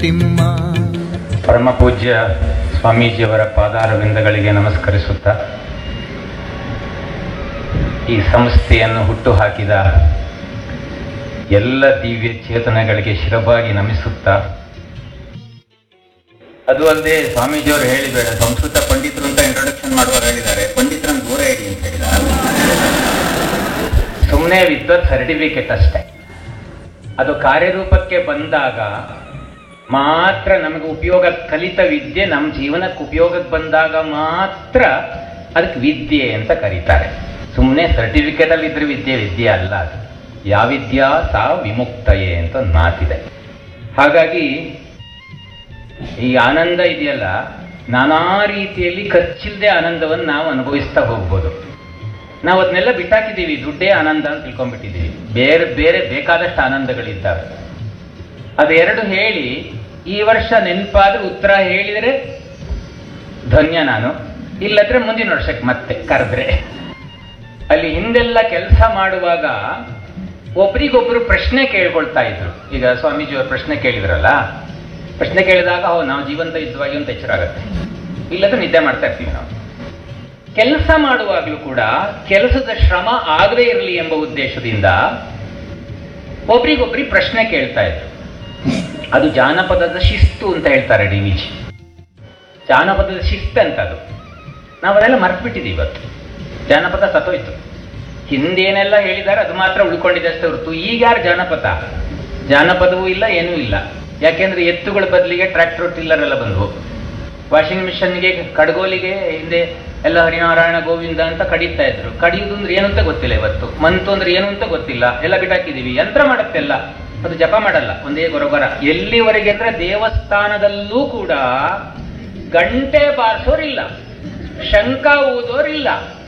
ತಿಮ್ಮ ಪರಮ ಪೂಜ್ಯ ಸ್ವಾಮೀಜಿಯವರ ಪಾದಾರವಿಂದಗಳಿಗೆ ನಮಸ್ಕರಿಸುತ್ತಾ ಈ ಸಂಸ್ಥೆಯನ್ನು ಹುಟ್ಟು ಹಾಕಿದ ಎಲ್ಲ ದಿವ್ಯ ಚೇತನಗಳಿಗೆ ಶಿರಬಾಗಿ ನಮಿಸುತ್ತಾ ಅದು ಅಲ್ಲದೆ ಸ್ವಾಮೀಜಿಯವರು ಹೇಳಿಬೇಡ ಸಂಸ್ಕೃತ ಪಂಡಿತರು ಅಂತ ಇಂಟ್ರೊಡಕ್ಷನ್ ಮಾಡುವಾಗ ಹೇಳಿದ್ದಾರೆ ಪಂಡಿತರನ್ನು ದೂರ ಇಡಿ ಅಂತ ಹೇಳಿದ್ದಾರೆ ಸುಮ್ಮನೆ ವಿದ್ವತ್ ಸರ್ಟಿಫಿಕೇಟ್ ಅಷ್ಟೇ ಅದು ಕಾರ್ಯರೂಪಕ್ಕೆ ಬಂದಾಗ ಮಾತ್ರ ನಮಗೆ ಉಪಯೋಗ ಕಲಿತ ವಿದ್ಯೆ ನಮ್ಮ ಜೀವನಕ್ಕೆ ಉಪಯೋಗಕ್ಕೆ ಬಂದಾಗ ಮಾತ್ರ ಅದಕ್ಕೆ ವಿದ್ಯೆ ಅಂತ ಕರೀತಾರೆ ಸುಮ್ಮನೆ ಸರ್ಟಿಫಿಕೇಟ್ ಅಲ್ಲಿ ಇದ್ರೆ ವಿದ್ಯೆ ವಿದ್ಯೆ ಅಲ್ಲ ಅದು ಯಾವ ವಿದ್ಯಾ ಸಾ ವಿಮುಕ್ತಯೇ ಅಂತ ಒಂದು ಮಾತಿದೆ ಹಾಗಾಗಿ ಈ ಆನಂದ ಇದೆಯಲ್ಲ ನಾನಾ ರೀತಿಯಲ್ಲಿ ಖರ್ಚಿಲ್ಲದೆ ಆನಂದವನ್ನು ನಾವು ಅನುಭವಿಸ್ತಾ ಹೋಗ್ಬೋದು ನಾವು ಅದನ್ನೆಲ್ಲ ಬಿಟ್ಟಾಕಿದ್ದೀವಿ ದುಡ್ಡೇ ಆನಂದ ಅಂತ ತಿಳ್ಕೊಂಡ್ಬಿಟ್ಟಿದ್ದೀವಿ ಬೇರೆ ಬೇರೆ ಬೇಕಾದಷ್ಟು ಆನಂದಗಳಿದ್ದಾವೆ ಅದೆರಡು ಹೇಳಿ ಈ ವರ್ಷ ನೆನಪಾದ್ರೆ ಉತ್ತರ ಹೇಳಿದರೆ ಧನ್ಯ ನಾನು ಇಲ್ಲದ್ರೆ ಮುಂದಿನ ವರ್ಷಕ್ಕೆ ಮತ್ತೆ ಕರೆದ್ರೆ ಅಲ್ಲಿ ಹಿಂದೆಲ್ಲ ಕೆಲಸ ಮಾಡುವಾಗ ಒಬ್ರಿಗೊಬ್ರು ಪ್ರಶ್ನೆ ಕೇಳ್ಕೊಳ್ತಾ ಇದ್ರು ಈಗ ಸ್ವಾಮೀಜಿಯವರು ಪ್ರಶ್ನೆ ಕೇಳಿದ್ರಲ್ಲ ಪ್ರಶ್ನೆ ಕೇಳಿದಾಗ ಹೋ ನಾವು ಜೀವಂತ ಇದ್ವಾಗಿ ಅಂತ ಎಚ್ಚರ ಆಗುತ್ತೆ ಇಲ್ಲದ್ರೆ ನಿದ್ದೆ ಮಾಡ್ತಾ ಇರ್ತೀವಿ ನಾವು ಕೆಲಸ ಮಾಡುವಾಗಲೂ ಕೂಡ ಕೆಲಸದ ಶ್ರಮ ಆಗದೇ ಇರಲಿ ಎಂಬ ಉದ್ದೇಶದಿಂದ ಒಬ್ರಿಗೊಬ್ರಿ ಪ್ರಶ್ನೆ ಕೇಳ್ತಾ ಇದ್ರು ಅದು ಜಾನಪದದ ಶಿಸ್ತು ಅಂತ ಹೇಳ್ತಾರೆ ಡಿ ವಿ ಜಿ ಜಾನಪದದ ಶಿಸ್ತು ಅಂತ ಅದು ನಾವು ಅದೆಲ್ಲ ಮರ್ತ್ಬಿಟ್ಟಿದ್ದೀವಿ ಇವತ್ತು ಜಾನಪದ ಸತ್ತೋಯ್ತು ಹಿಂದೇನೆಲ್ಲ ಹೇಳಿದ್ದಾರೆ ಅದು ಮಾತ್ರ ಉಳ್ಕೊಂಡಿದೆ ಅಷ್ಟೇ ಹೊರತು ಈಗ ಯಾರು ಜಾನಪದ ಜಾನಪದವೂ ಇಲ್ಲ ಏನೂ ಇಲ್ಲ ಯಾಕೆಂದ್ರೆ ಎತ್ತುಗಳ ಬದಲಿಗೆ ಟ್ರ್ಯಾಕ್ಟರ್ ಟಿಲ್ಲರ್ ಎಲ್ಲ ಬಂದವು ವಾಷಿಂಗ್ ಮಿಷನ್ಗೆ ಕಡ್ಗೋಲಿಗೆ ಹಿಂದೆ ಎಲ್ಲ ಹರಿನಾರಾಯಣ ಗೋವಿಂದ ಅಂತ ಕಡಿತಾ ಇದ್ರು ಕಡಿಯುವುದು ಅಂದ್ರೆ ಏನು ಅಂತ ಗೊತ್ತಿಲ್ಲ ಇವತ್ತು ಮಂತು ಅಂದ್ರೆ ಏನು ಅಂತ ಗೊತ್ತಿಲ್ಲ ಎಲ್ಲ ಬಿಟ್ಟಾಕಿದೀವಿ ಯಂತ್ರ ಮಾಡುತ್ತೆಲ್ಲ ಅದು ಜಪ ಮಾಡಲ್ಲ ಒಂದೇ ಗೊರಗೊರ ಎಲ್ಲಿವರೆಗೆ ಅಂದ್ರೆ ದೇವಸ್ಥಾನದಲ್ಲೂ ಕೂಡ ಗಂಟೆ ಬಾರಿಸೋರಿಲ್ಲ ಶಂಕ ಊದೋರಿಲ್ಲ